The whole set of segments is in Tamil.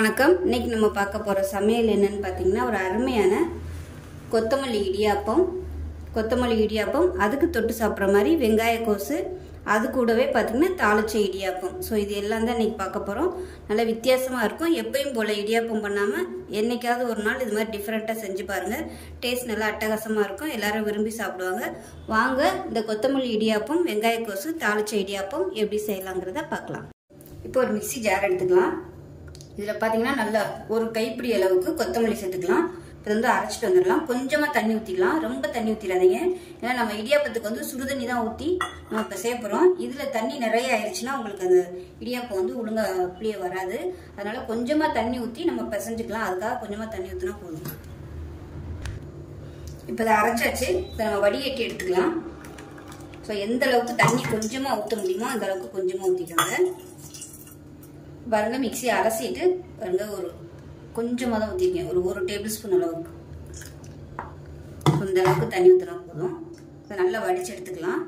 வணக்கம் இன்னைக்கு நம்ம பார்க்க போகிற சமையல் என்னன்னு பார்த்தீங்கன்னா ஒரு அருமையான கொத்தமல்லி இடியாப்பம் கொத்தமல்லி இடியாப்பம் அதுக்கு தொட்டு சாப்பிட்ற மாதிரி வெங்காய கோசு அது கூடவே பார்த்தீங்கன்னா தாளிச்ச இடியாப்பம் ஸோ இது எல்லாம் தான் இன்னைக்கு பார்க்க போகிறோம் நல்ல வித்தியாசமாக இருக்கும் எப்பயும் போல் இடியாப்பம் பண்ணாமல் என்னைக்காவது ஒரு நாள் இது மாதிரி டிஃப்ரெண்ட்டாக செஞ்சு பாருங்கள் டேஸ்ட் நல்லா அட்டகாசமாக இருக்கும் எல்லாரும் விரும்பி சாப்பிடுவாங்க வாங்க இந்த கொத்தமல்லி இடியாப்பம் வெங்காய கோசு தாளிச்ச இடியாப்பம் எப்படி செய்யலாங்கிறத பார்க்கலாம் இப்போ ஒரு மிக்ஸி ஜார் எடுத்துக்கலாம் இதில் பார்த்தீங்கன்னா நல்லா ஒரு கைப்பிடி அளவுக்கு கொத்தமல்லி சேர்த்துக்கலாம் இப்போ வந்து அரைச்சிட்டு வந்துடலாம் கொஞ்சமாக தண்ணி ஊற்றிக்கலாம் ரொம்ப தண்ணி ஊற்றிடாதீங்க ஏன்னா நம்ம இடியாப்பத்துக்கு வந்து சுடுதண்ணி தான் ஊற்றி நம்ம இப்போ செய்ய போகிறோம் இதில் தண்ணி நிறைய ஆயிடுச்சுன்னா உங்களுக்கு அந்த இடியாப்பம் வந்து ஒழுங்காக புளிய வராது அதனால் கொஞ்சமாக தண்ணி ஊற்றி நம்ம பிசைஞ்சுக்கலாம் அதுக்காக கொஞ்சமாக தண்ணி ஊற்றினா போதும் இப்போ இதை அரைச்சாச்சு இப்போ நம்ம வடிகட்டி எடுத்துக்கலாம் ஸோ எந்த அளவுக்கு தண்ணி கொஞ்சமாக ஊற்ற முடியுமோ அந்த அளவுக்கு கொஞ்சமாக ஊற்றிக்கோங்க பாருங்க மிக்சி அலசிட்டு பாருங்க ஒரு கொஞ்சமாக தான் ஊற்றிருக்கேன் ஒரு ஒரு டேபிள் ஸ்பூன் அளவுக்கு இந்த அளவுக்கு தண்ணி ஊற்றுனா போதும் இதை நல்லா வடிச்சு எடுத்துக்கலாம்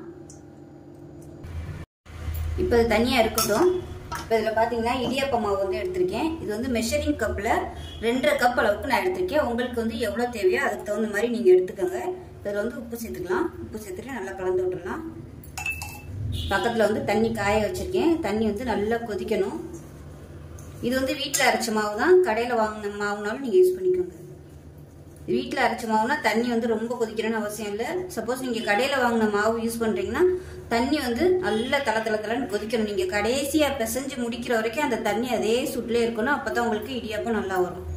இப்போ இது தனியாக இருக்கட்டும் இப்போ இதில் பார்த்தீங்கன்னா இடியாப்ப மாவு வந்து எடுத்திருக்கேன் இது வந்து மெஷரிங் கப்பில் ரெண்டரை கப் அளவுக்கு நான் எடுத்திருக்கேன் உங்களுக்கு வந்து எவ்வளோ தேவையோ அதுக்கு தகுந்த மாதிரி நீங்கள் எடுத்துக்கோங்க இதில் வந்து உப்பு சேர்த்துக்கலாம் உப்பு சேர்த்துட்டு நல்லா கலந்து விட்டுறலாம் பக்கத்தில் வந்து தண்ணி காய வச்சுருக்கேன் தண்ணி வந்து நல்லா கொதிக்கணும் இது வந்து வீட்டில் அரைச்ச மாவு தான் கடையில் வாங்கின மாவுனாலும் நீங்கள் யூஸ் பண்ணிக்கோங்க வீட்டில் அரைச்ச மாவுனா தண்ணி வந்து ரொம்ப கொதிக்கணும்னு அவசியம் இல்லை சப்போஸ் நீங்கள் கடையில் வாங்கின மாவு யூஸ் பண்ணுறீங்கன்னா தண்ணி வந்து நல்லா தள தள தளன்னு கொதிக்கணும் நீங்கள் கடைசியாக பிசைஞ்சு முடிக்கிற வரைக்கும் அந்த தண்ணி அதே சுட்டிலே இருக்கணும் அப்போ தான் உங்களுக்கு இடியாப்பம் நல்லா வரும்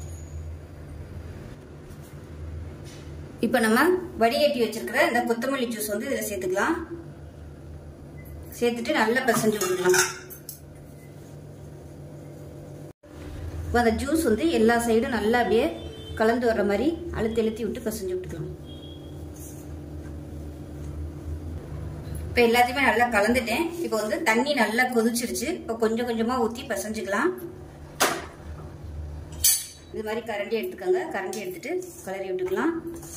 இப்போ நம்ம வடிகட்டி வச்சிருக்கிற இந்த கொத்தமல்லி ஜூஸ் வந்து இதில் சேர்த்துக்கலாம் சேர்த்துட்டு நல்லா பிசைஞ்சு விடலாம் இப்போ அந்த ஜூஸ் வந்து எல்லா சைடும் நல்லா அப்படியே கலந்து வர்ற மாதிரி அழுத்தி அழுத்தி விட்டு பசஞ்சு விட்டுக்கலாம் இப்போ எல்லாத்தையுமே நல்லா கலந்துட்டேன் இப்போ வந்து தண்ணி நல்லா கொதிச்சிருச்சு இப்போ கொஞ்சம் கொஞ்சமாக ஊற்றி பசஞ்சுக்கலாம் இது மாதிரி கரண்டி எடுத்துக்கோங்க கரண்டி எடுத்துட்டு கலரி விட்டுக்கலாம்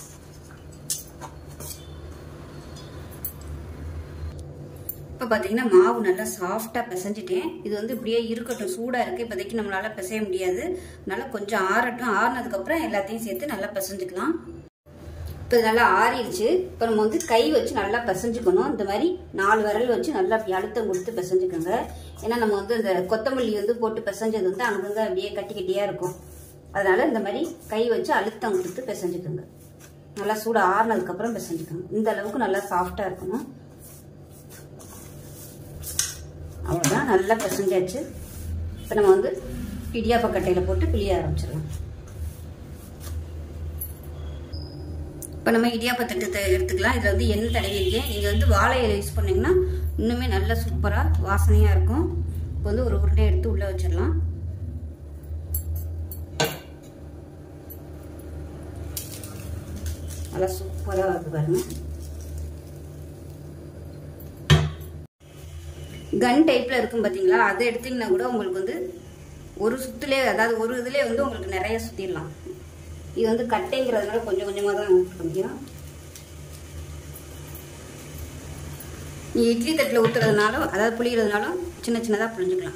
இப்போ பார்த்தீங்கன்னா மாவு நல்லா சாஃப்டாக பிசைஞ்சிட்டேன் இது வந்து இப்படியே இருக்கட்டும் சூடாக இருக்குது இப்போதைக்கு நம்மளால் பிசைய முடியாது அதனால கொஞ்சம் ஆறட்டும் ஆறினதுக்கப்புறம் எல்லாத்தையும் சேர்த்து நல்லா பிசைஞ்சுக்கலாம் இப்போ இது நல்லா ஆறிடுச்சு இப்போ நம்ம வந்து கை வச்சு நல்லா பிசைஞ்சுக்கணும் இந்த மாதிரி நாலு விரல் வச்சு நல்லா அப்படி அழுத்தம் கொடுத்து பிசைஞ்சுக்கோங்க ஏன்னா நம்ம வந்து இந்த கொத்தமல்லி வந்து போட்டு பிசைஞ்சது வந்து அங்கங்கே அப்படியே கட்டி கட்டியாக இருக்கும் அதனால இந்த மாதிரி கை வச்சு அழுத்தம் கொடுத்து பிசைஞ்சுக்கோங்க நல்லா சூடு ஆறினதுக்கப்புறம் பிசைஞ்சுக்கோங்க இந்த அளவுக்கு நல்லா சாஃப்டாக இருக்கணும் அவ்வளோதான் நல்லா பிசைஞ்சாச்சு இப்போ நம்ம வந்து இடியாப்ப கட்டையில் போட்டு பிழிய ஆரம்பிச்சிடலாம் இப்போ நம்ம இடியாப்ப தட்டு எடுத்துக்கலாம் இதில் வந்து எண்ணெய் தடவிருக்கேன் நீங்கள் வந்து வாழை இலை யூஸ் பண்ணிங்கன்னா இன்னுமே நல்லா சூப்பராக வாசனையாக இருக்கும் இப்போ வந்து ஒரு உருண்டை எடுத்து உள்ளே வச்சிடலாம் நல்லா சூப்பராக வருது பாருங்கள் கன் டைப்பில் இருக்கும் பார்த்தீங்களா அதை எடுத்திங்கன்னா கூட உங்களுக்கு வந்து ஒரு சுற்றுலே அதாவது ஒரு இதுலேயே வந்து உங்களுக்கு நிறைய சுற்றிடலாம் இது வந்து கட்டைங்கிறதுனால கொஞ்சம் கொஞ்சமாக தான் ஊற்ற முடியும் நீ இட்லி தட்டில் ஊற்றுறதுனாலும் அதாவது புளிகிறதுனாலும் சின்ன சின்னதாக புளிஞ்சுக்கலாம்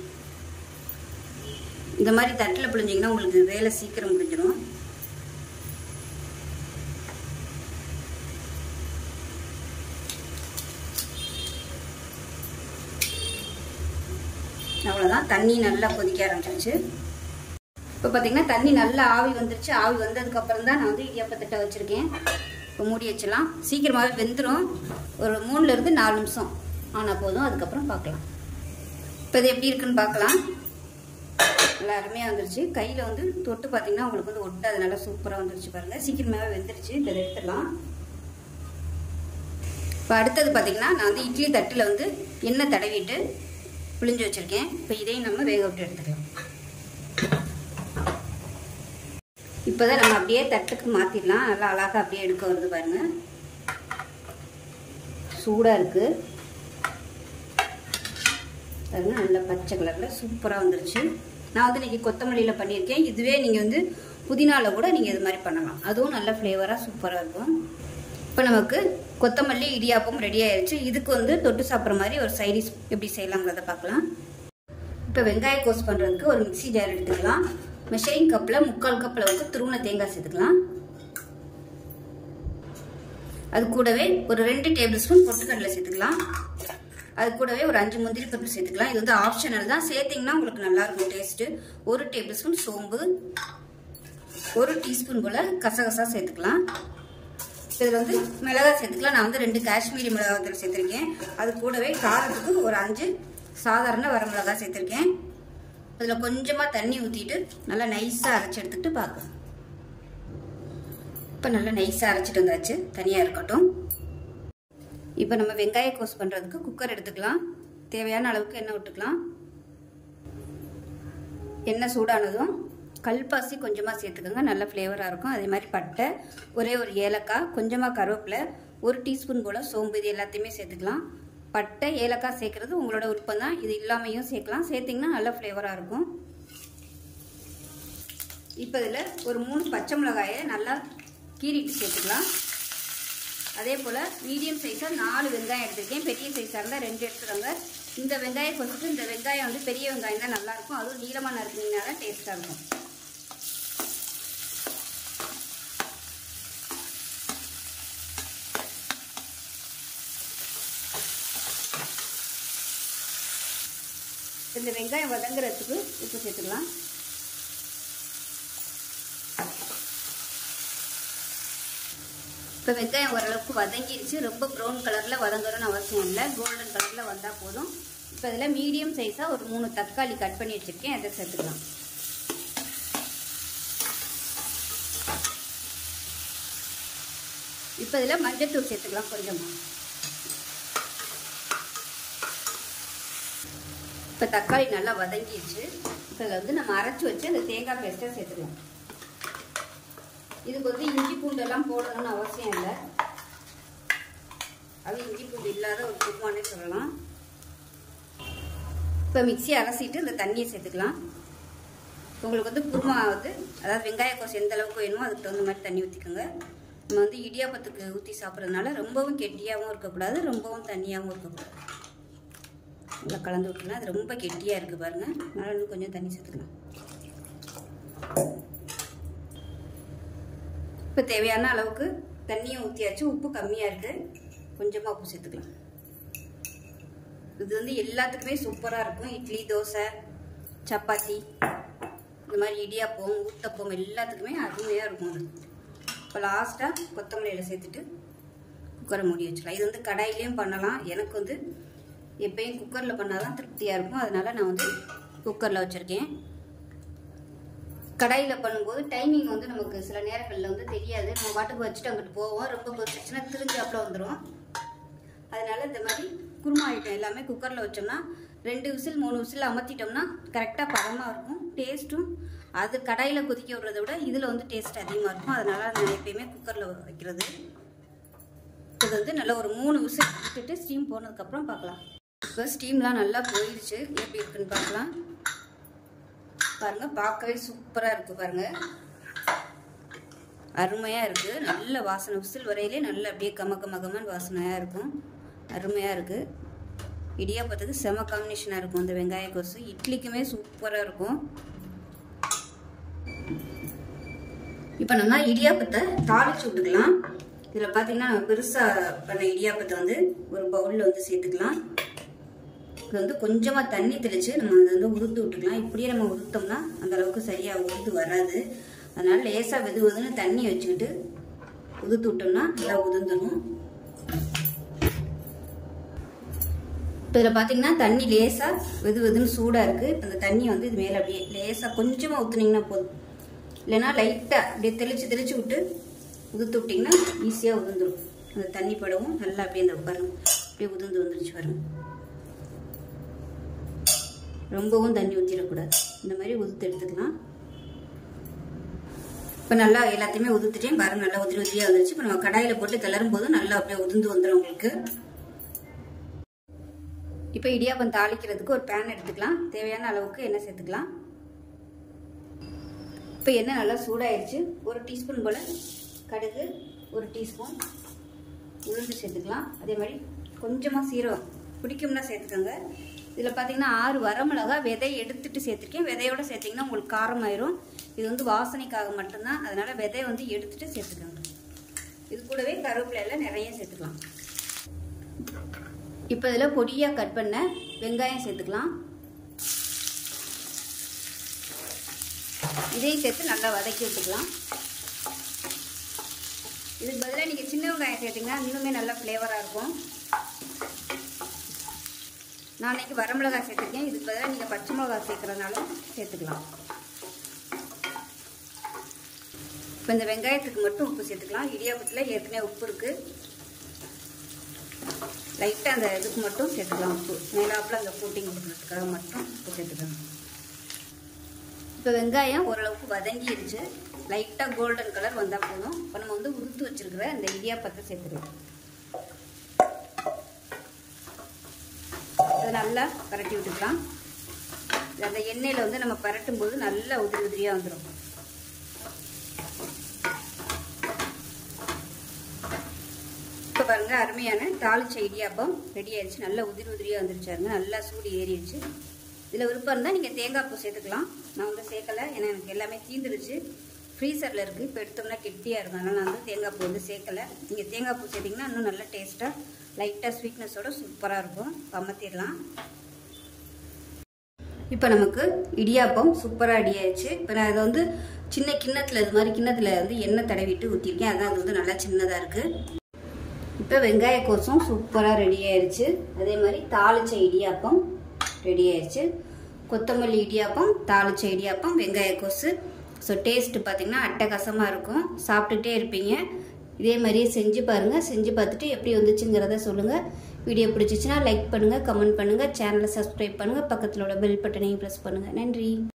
இந்த மாதிரி தட்டில் புளிஞ்சிங்கன்னா உங்களுக்கு வேலை சீக்கிரம் முடிஞ்சிடும் அவ்வளோதான் தண்ணி நல்லா கொதிக்க ஆரம்பிச்சிருச்சு இப்போ பார்த்தீங்கன்னா தண்ணி நல்லா ஆவி வந்துருச்சு ஆவி வந்ததுக்கப்புறம் தான் நான் வந்து இடியாப்பத்தட்டை வச்சுருக்கேன் இப்போ மூடி வச்சிடலாம் சீக்கிரமாகவே வெந்துடும் ஒரு மூணுலேருந்து நாலு நிமிஷம் ஆனால் போதும் அதுக்கப்புறம் பார்க்கலாம் இப்போ இது எப்படி இருக்குன்னு பார்க்கலாம் நல்லா அருமையாக வந்துருச்சு கையில் வந்து தொட்டு பார்த்தீங்கன்னா உங்களுக்கு வந்து ஒட்டாது நல்லா சூப்பராக வந்துருச்சு பாருங்கள் சீக்கிரமாகவே வெந்துருச்சு இதை எடுத்துடலாம் இப்போ அடுத்தது பார்த்தீங்கன்னா நான் வந்து இட்லி தட்டில் வந்து எண்ணெய் தடவிட்டு புளிஞ்சு வச்சுருக்கேன் இப்போ இதையும் நம்ம வேக விட்டு எடுத்துக்கலாம் இப்போ தான் நம்ம அப்படியே தட்டுக்கு மாற்றிடலாம் நல்லா அழகாக அப்படியே எடுக்க வருது பாருங்க சூடாக இருக்குது பாருங்க நல்லா பச்சை கலரில் சூப்பராக வந்துருச்சு நான் வந்து இன்றைக்கி கொத்தமல்லியில் பண்ணியிருக்கேன் இதுவே நீங்கள் வந்து புதினாவில் கூட நீங்கள் இது மாதிரி பண்ணலாம் அதுவும் நல்ல ஃப்ளேவராக சூப்பராக இருக்கும் இப்போ நமக்கு கொத்தமல்லி இடியாப்பம் ரெடி ஆயிடுச்சு இதுக்கு வந்து தொட்டு சாப்பிட்ற மாதிரி ஒரு சைடிஷ் எப்படி செய்யலாங்கிறத பார்க்கலாம் இப்போ வெங்காய கோஸ் பண்ணுறதுக்கு ஒரு மிக்சி ஜார் எடுத்துக்கலாம் மெஷரிங் கப்பில் முக்கால் கப் அளவுக்கு துருவன தேங்காய் சேர்த்துக்கலாம் அது கூடவே ஒரு ரெண்டு டேபிள் ஸ்பூன் பொட்டுக்கடலை சேர்த்துக்கலாம் அது கூடவே ஒரு அஞ்சு முந்திரி பருப்பு சேர்த்துக்கலாம் இது வந்து ஆப்ஷனல் தான் சேர்த்திங்கன்னா உங்களுக்கு நல்லா இருக்கும் டேஸ்ட்டு ஒரு டேபிள் ஸ்பூன் சோம்பு ஒரு டீஸ்பூன் போல் கசகசா சேர்த்துக்கலாம் இதில் வந்து மிளகாய் சேர்த்துக்கலாம் நான் வந்து ரெண்டு காஷ்மீரி மிளகாய் சேர்த்துருக்கேன் அது கூடவே காரத்துக்கு ஒரு அஞ்சு சாதாரண வர மிளகாய் சேர்த்துருக்கேன் அதில் கொஞ்சமாக தண்ணி ஊற்றிட்டு நல்லா நைஸாக அரைச்சி எடுத்துக்கிட்டு பார்க்கலாம் இப்போ நல்லா நைஸாக அரைச்சிட்டு வந்தாச்சு தனியாக இருக்கட்டும் இப்போ நம்ம வெங்காய கோஸ் பண்ணுறதுக்கு குக்கர் எடுத்துக்கலாம் தேவையான அளவுக்கு எண்ணெய் விட்டுக்கலாம் எண்ணெய் சூடானதும் கல்பாசி கொஞ்சமாக சேர்த்துக்கோங்க நல்ல ஃப்ளேவராக இருக்கும் அதே மாதிரி பட்டை ஒரே ஒரு ஏலக்காய் கொஞ்சமாக கருவேப்பிலை ஒரு டீஸ்பூன் போல் சோம்பு இது எல்லாத்தையுமே சேர்த்துக்கலாம் பட்டை ஏலக்காய் சேர்க்குறது உங்களோட விருப்பம் தான் இது இல்லாமையும் சேர்க்கலாம் சேர்த்திங்கன்னா நல்ல ஃப்ளேவராக இருக்கும் இப்போ இதில் ஒரு மூணு பச்சை மிளகாயை நல்லா கீறிட்டு சேர்த்துக்கலாம் அதே போல் மீடியம் சைஸாக நாலு வெங்காயம் எடுத்திருக்கேன் பெரிய சைஸாக இருந்தால் ரெண்டு எடுத்துக்கோங்க இந்த வெங்காயம் கொசுக்கு இந்த வெங்காயம் வந்து பெரிய வெங்காயம் தான் நல்லாயிருக்கும் அதுவும் நீளமாக நறுக்கினீங்கன்னா தான் டேஸ்ட்டாக இருக்கும் இந்த வெங்காயம் வதங்குறதுக்கு உப்பு சேர்த்துக்கலாம் இப்போ வெங்காயம் ஓரளவுக்கு வதங்கிடுச்சு ரொம்ப ப்ரௌன் கலரில் வதங்கணும்னு அவசியம் இல்லை கோல்டன் கலரில் வந்தால் போதும் இப்போ இதில் மீடியம் சைஸாக ஒரு மூணு தக்காளி கட் பண்ணி வச்சுருக்கேன் அதை சேர்த்துக்கலாம் இப்போ இதில் மஞ்சத்தூள் சேர்த்துக்கலாம் கொஞ்சமாக இப்போ தக்காளி நல்லா வதங்கிடுச்சு இப்போ இதில் வந்து நம்ம அரைச்சி வச்சு அந்த தேங்காய் பேஸ்ட்டை சேர்த்துக்கலாம் இதுக்கு வந்து இஞ்சி பூண்டெல்லாம் போடணும்னு அவசியம் இல்லை அது இஞ்சி பூண்டு இல்லாத ஒரு குருமானே சொல்லலாம் இப்போ மிக்சி அலசிட்டு இந்த தண்ணியை சேர்த்துக்கலாம் உங்களுக்கு வந்து குருமா வந்து அதாவது வெங்காய கோசம் எந்த அளவுக்கு வேணுமோ அதுக்கு தகுந்த மாதிரி தண்ணி ஊற்றிக்கோங்க நம்ம வந்து இடியாப்பத்துக்கு ஊற்றி சாப்பிட்றதுனால ரொம்பவும் கெட்டியாகவும் இருக்கக்கூடாது ரொம்பவும் தண்ணியாகவும் இருக்கக்கூடாது நல்லா கலந்து விட்டுலாம் அது ரொம்ப கெட்டியாக இருக்குது பாருங்கள் அதனால் இன்னும் கொஞ்சம் தண்ணி சேர்த்துக்கலாம் இப்போ தேவையான அளவுக்கு தண்ணியை ஊற்றியாச்சு உப்பு கம்மியாக இருக்குது கொஞ்சமாக உப்பு சேர்த்துக்கலாம் இது வந்து எல்லாத்துக்குமே சூப்பராக இருக்கும் இட்லி தோசை சப்பாத்தி இந்த மாதிரி இடியாப்பம் ஊத்தப்பம் எல்லாத்துக்குமே அருமையாக இருக்கும் அது இப்போ லாஸ்ட்டாக கொத்தமல்லியில் சேர்த்துட்டு குக்கரை மூடி வச்சிடலாம் இது வந்து கடாயிலையும் பண்ணலாம் எனக்கு வந்து எப்பயும் குக்கரில் பண்ணால் தான் திருப்தியாக இருக்கும் அதனால் நான் வந்து குக்கரில் வச்சுருக்கேன் கடாயில் பண்ணும்போது டைமிங் வந்து நமக்கு சில நேரங்களில் வந்து தெரியாது நம்ம பாட்டுக்கு வச்சுட்டு அங்கிட்டு போவோம் ரொம்ப கொதிச்சுன்னா திரிஞ்சாப்புல வந்துடும் அதனால இந்த மாதிரி குருமா ஐட்டம் எல்லாமே குக்கரில் வச்சோம்னா ரெண்டு விசில் மூணு விசில் அமர்த்திட்டோம்னா கரெக்டாக பதமாக இருக்கும் டேஸ்ட்டும் அது கடாயில் கொதிக்க விடுறத விட இதில் வந்து டேஸ்ட் அதிகமாக இருக்கும் அதனால் நான் எப்பயுமே குக்கரில் வைக்கிறது இது வந்து நல்லா ஒரு மூணு விசில் விட்டுட்டு ஸ்டீம் போனதுக்கப்புறம் பார்க்கலாம் இப்போ ஸ்டீம்லாம் நல்லா போயிடுச்சு எப்படி இருக்குன்னு பார்க்கலாம் பாருங்க பார்க்கவே சூப்பராக இருக்குது பாருங்க அருமையாக இருக்குது நல்ல வாசனை விசில் வரையிலே நல்ல அப்படியே கம கம கமன்னு வாசனையாக இருக்கும் அருமையாக இருக்குது இடியாப்பத்துக்கு செம காம்பினேஷனாக இருக்கும் இந்த வெங்காய கோசு இட்லிக்குமே சூப்பராக இருக்கும் இப்போ நம்ம இடியாப்பத்தை தாளிச்சு விட்டுக்கலாம் இதில் பார்த்தீங்கன்னா நம்ம பெருசாக பண்ண இடியாப்பத்தை வந்து ஒரு பவுலில் வந்து சேர்த்துக்கலாம் இது வந்து கொஞ்சமாக தண்ணி தெளித்து நம்ம அதை வந்து உதுத்து விட்டுக்கலாம் இப்படியே நம்ம உதுத்தோம்னா அந்த அளவுக்கு சரியாக உதுத்து வராது அதனால லேசாக வெது வெதுன்னு தண்ணி வச்சுக்கிட்டு உதுத்து விட்டோம்னா நல்லா உதுந்துடும் இப்போ இதில் பார்த்தீங்கன்னா தண்ணி லேசாக வெது வெதுன்னு சூடாக இருக்குது இப்போ அந்த தண்ணி வந்து இது மேலே அப்படியே லேசாக கொஞ்சமாக ஊற்றுனீங்கன்னா போதும் இல்லைன்னா லைட்டாக அப்படியே தெளித்து தெளித்து விட்டு உதுத்து விட்டிங்கன்னா ஈஸியாக உதுந்துடும் அந்த தண்ணி படவும் நல்லா அப்படியே அந்த பாருங்க அப்படியே உதுந்து வந்துருச்சு பாருங்க ரொம்பவும் தண்ணி ஊற்றிடக்கூடாது இந்த மாதிரி உதுத்து எடுத்துக்கலாம் இப்போ நல்லா எல்லாத்தையுமே உதுத்துட்டேன் பாருங்க நல்லா உதிரி உதிரியாக வந்துருச்சு இப்போ நம்ம கடாயில் போட்டு கிளறும் போது நல்லா அப்படியே உதிர்ந்து வந்துடும் உங்களுக்கு இப்போ இடியாப்பம் தாளிக்கிறதுக்கு ஒரு பேன் எடுத்துக்கலாம் தேவையான அளவுக்கு எண்ணெய் சேர்த்துக்கலாம் இப்போ எண்ணெய் நல்லா சூடாயிருச்சு ஒரு டீஸ்பூன் போல் கடுகு ஒரு டீஸ்பூன் உளுந்து சேர்த்துக்கலாம் அதே மாதிரி கொஞ்சமாக சீரகம் பிடிக்கும்னா சேர்த்துக்கோங்க இதில் பார்த்தீங்கன்னா ஆறு வரமிளகா விதை எடுத்துட்டு சேர்த்துருக்கேன் விதையோட சேர்த்திங்கன்னா உங்களுக்கு காரம் ஆயிரும் இது வந்து வாசனைக்காக மட்டும்தான் அதனால் விதையை வந்து எடுத்துட்டு சேர்த்துக்கோங்க இது கூடவே கருவேப்பிலையில் நிறைய சேர்த்துக்கலாம் இப்போ இதில் பொடியாக கட் பண்ண வெங்காயம் சேர்த்துக்கலாம் இதையும் சேர்த்து நல்லா வதக்கி விட்டுக்கலாம் இதுக்கு பதிலாக நீங்கள் சின்ன வெங்காயம் சேர்த்திங்கன்னா இன்னுமே நல்லா ஃப்ளேவராக இருக்கும் நான் இன்னைக்கு வரமிளகாய் சேர்த்துருக்கேன் இதுக்கு பதிலாக நீங்கள் பச்சை மிளகாய் சேர்க்குறதுனாலும் சேர்த்துக்கலாம் இப்போ இந்த வெங்காயத்துக்கு மட்டும் உப்பு சேர்த்துக்கலாம் இடியாப்பத்தில் ஏற்கனவே உப்பு இருக்குது லைட்டாக அந்த இதுக்கு மட்டும் சேர்த்துக்கலாம் உப்பு மேலாப்பில் அந்த கூட்டிங் கொடுக்குறதுக்காக மட்டும் உப்பு சேர்த்துக்கலாம் இப்போ வெங்காயம் ஓரளவுக்கு வதங்கிடுச்சு லைட்டாக கோல்டன் கலர் வந்தால் போதும் இப்போ நம்ம வந்து உதுத்து வச்சுருக்கிற அந்த இடியாப்பத்தை சேர்த்துக்கலாம் அதை நல்லா பரட்டி விட்டுக்கலாம் அந்த எண்ணெயில் வந்து நம்ம பரட்டும் போது நல்லா உதிரி உதிரியாக வந்துடும் இப்போ பாருங்க அருமையான தாளிச்ச இடியாப்பம் ரெடி ஆயிடுச்சு நல்லா உதிரி உதிரியாக வந்துருச்சாருங்க நல்லா சூடு ஏறிடுச்சு இதில் விருப்பம் இருந்தால் நீங்கள் தேங்காய் பூ சேர்த்துக்கலாம் நான் வந்து சேர்க்கலை ஏன்னா எனக்கு எல்லாமே தீந்துருச்சு ஃப்ரீசரில் இருக்குது இப்போ எடுத்தோம்னா கெட்டியாக இருக்கும் அதனால் நான் வந்து தேங்காய் பூ வந்து சேர்க்கலை நீங்கள் தேங்காய் பூ சேர்த்திங்கன்னா இன்னும் நல்லா டேஸ்ட்டாக லைட்டாக ஸ்வீட்னஸோட சூப்பராக இருக்கும் அமர்த்திடலாம் இப்போ நமக்கு இடியாப்பம் சூப்பராக ரெடி ஆயிடுச்சு இப்போ நான் இதை வந்து சின்ன கிண்ணத்தில் இது மாதிரி கிண்ணத்தில் வந்து எண்ணெய் தடவிட்டு ஊற்றிருக்கேன் அதான் அது வந்து நல்லா சின்னதாக இருக்குது இப்போ வெங்காய கோசம் சூப்பராக ரெடி ஆயிடுச்சு அதே மாதிரி தாளிச்ச இடியாப்பம் ரெடி ஆயிடுச்சு கொத்தமல்லி இடியாப்பம் தாளிச்ச இடியாப்பம் வெங்காய கோசு ஸோ டேஸ்ட்டு பார்த்தீங்கன்னா அட்டகாசமாக இருக்கும் சாப்பிட்டுட்டே இருப்பீங்க இதே மாதிரியே செஞ்சு பாருங்கள் செஞ்சு பார்த்துட்டு எப்படி வந்துச்சுங்கிறத சொல்லுங்கள் வீடியோ பிடிச்சிச்சின்னா லைக் பண்ணுங்கள் கமெண்ட் பண்ணுங்கள் சேனலை சப்ஸ்கிரைப் பண்ணுங்கள் பக்கத்தில் உள்ள பெல் பட்டனையும் ப்ரெஸ் பண்ணுங்கள் நன்றி